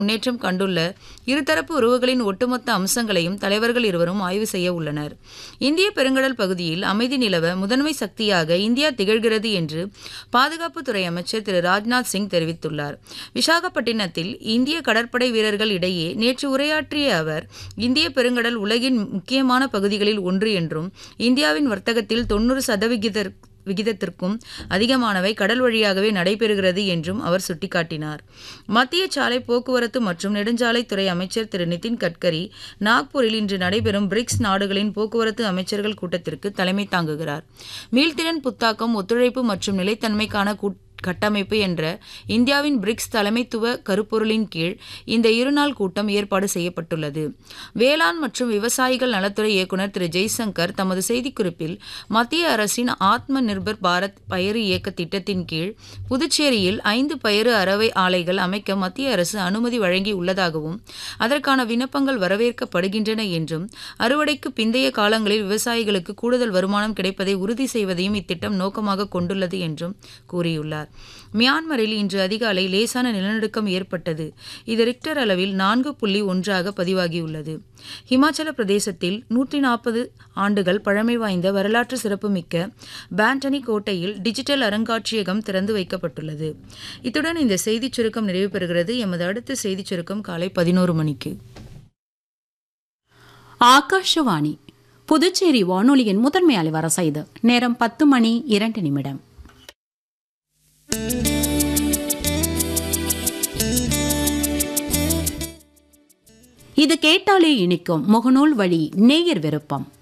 முன்னேற்றம் கண்டுள்ள இருதரப்பு உறவுகளின் ஒட்டுமொத்த அம்சங்களையும் தலைவர்கள் இருவரும் ஆய்வு செய்ய உள்ளனர் இந்திய பெருங்கடல் பகுதியில் அமைதி நிலவ முதன்மை சக்தியாக இந்தியா திகழ்கிறது என்று பாதுகாப்புத்துறை அமைச்சர் திரு ராஜ்நாத் சிங் தெரிவித்துள்ளார் விசாகப்பட்டினத்தில் இந்திய கடற்படை வீரர்கள் இடையே நேற்று உரையாற்றிய அவர் இந்திய பெருங்கடல் உலகின் முக்கியமான பகுதிகளில் ஒன்று என்றும் இந்தியாவின் வர்த்தகத்தில் தொண்ணூறு சதவிகித விகிதத்திற்கும் அதிகமானவை கடல் வழியாகவே நடைபெறுகிறது என்றும் அவர் சுட்டிக்காட்டினார் மத்திய சாலை போக்குவரத்து மற்றும் நெடுஞ்சாலைத்துறை அமைச்சர் திரு நிதின் கட்கரி நாக்பூரில் இன்று நடைபெறும் பிரிக்ஸ் நாடுகளின் போக்குவரத்து அமைச்சர்கள் கூட்டத்திற்கு தலைமை தாங்குகிறார் மீள்திறன் புத்தாக்கம் ஒத்துழைப்பு மற்றும் நிலைத்தன்மைக்கான கூட் கட்டமைப்பு என்ற இந்தியாவின் பிரிக்ஸ் தலைமைத்துவ கருப்பொருளின் கீழ் இந்த இருநாள் கூட்டம் ஏற்பாடு செய்யப்பட்டுள்ளது வேளாண் மற்றும் விவசாயிகள் நலத்துறை இயக்குநர் திரு ஜெய்சங்கர் தமது செய்திக்குறிப்பில் மத்திய அரசின் ஆத்ம நிர்பர் பாரத் பயறு இயக்க திட்டத்தின் கீழ் புதுச்சேரியில் ஐந்து பயறு அறவை ஆலைகள் அமைக்க மத்திய அரசு அனுமதி வழங்கி உள்ளதாகவும் அதற்கான விண்ணப்பங்கள் வரவேற்கப்படுகின்றன என்றும் அறுவடைக்கு பிந்தைய காலங்களில் விவசாயிகளுக்கு கூடுதல் வருமானம் கிடைப்பதை உறுதி செய்வதையும் இத்திட்டம் நோக்கமாக கொண்டுள்ளது என்றும் கூறியுள்ளார் மியான்மரில் இன்று அதிகாலை லேசான நிலநடுக்கம் ஏற்பட்டது இது ரிக்டர் அளவில் நான்கு புள்ளி ஒன்றாக பதிவாகியுள்ளது ஹிமாச்சல பிரதேசத்தில் நூற்றி நாற்பது ஆண்டுகள் பழமை வாய்ந்த வரலாற்று சிறப்புமிக்க பேண்டனி கோட்டையில் டிஜிட்டல் அருங்காட்சியகம் திறந்து வைக்கப்பட்டுள்ளது இத்துடன் இந்த செய்திச் சுருக்கம் நிறைவு பெறுகிறது எமது அடுத்த செய்திச் சுருக்கம் காலை பதினோரு மணிக்கு ஆகாஷவாணி புதுச்சேரி வானொலியின் முதன்மை அலைவரசை இது நேரம் பத்து மணி இரண்டு நிமிடம் இது கேட்டாலே இனிக்கும் முகநூல் வழி நேயர் விருப்பம்